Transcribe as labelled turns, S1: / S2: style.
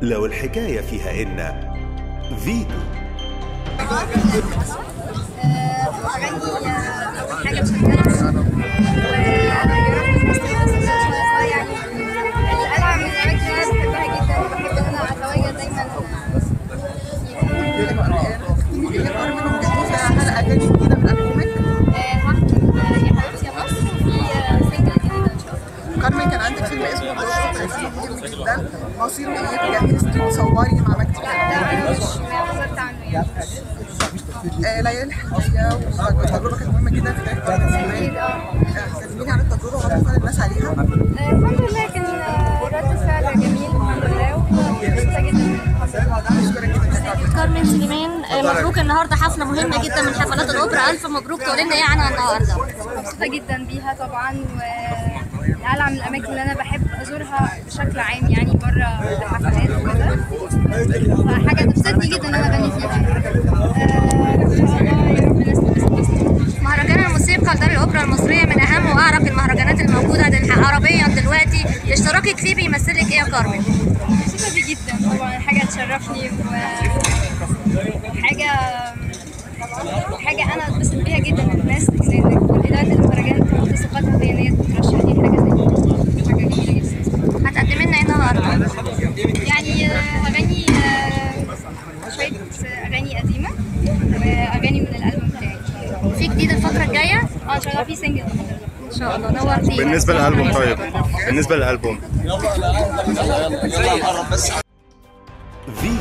S1: لو الحكاية فيها إن فيتو
S2: أغاني أول حاجة بشكلها يعني القلعة من الأماكن اللي أنا بحبها جدا وبحب إن أنا أتواجد دايما
S3: هل اغاني جديده من البومك
S2: هحكم يا حبيبتي يا مصر في سنجل جديدة إن شاء الله
S3: كارمن كان عندك فيلم اسمه بروسس مهم جدا مصير من ايه تجهزتي تصوري مع مجدي
S2: لا أنا مش حصلت عنه يعني
S3: آه ليالي الحلميه والتجربه كانت مهمه جدا في تاريخ قناه
S2: أكيد
S3: الزمان
S2: أه
S3: كلميني عن التجربه وعرفي الناس عليها
S2: آه، الحمد لله كان آه، رد فعل جميل الحمد لله ومبسوطة جدا
S4: كارمن سليمان آه، مبروك النهارده حفله مهمه جدا من حفلات الاوبرا الف مبروك تقولي لنا ايه عنها النهارده
S2: مبسوطة جدا بيها طبعا والقلعة من الأماكن اللي أنا بحب أزورها بشكل عام يعني بره الحفلات وكده فحاجة تبسطني جدا إن أنا أغني فيها آه، إن شاء الله يا رب الناس تنبسط
S4: مهرجان الموسيقى لدار الاوبرا المصريه من اهم واعرق المهرجانات الموجوده دل- عربيا دلوقتي اشتراكك فيه بيمثلك ايه يا كارمن
S2: مبسوطة بيه جدا طبعا حاجة تشرفني وحاجة حاجة أنا أتبسط بيها جدا إن الناس إن تكون إدارة المهرجان تحط ثقتها فيا إن هي ترشح لي حاجة زي كده حاجة جميلة جدا
S4: هتقدمي لنا ايه النهارده
S2: يعني آه، أغاني آه، شوية أغاني قديمة وأغاني من الألبوم بتاعي
S4: في جديد الفتره الجايه
S2: اه إن شاء الله في سنجل
S4: ان شاء الله نورتينا
S5: بالنسبه للالبوم طيب بالنسبه للالبوم
S1: فيتو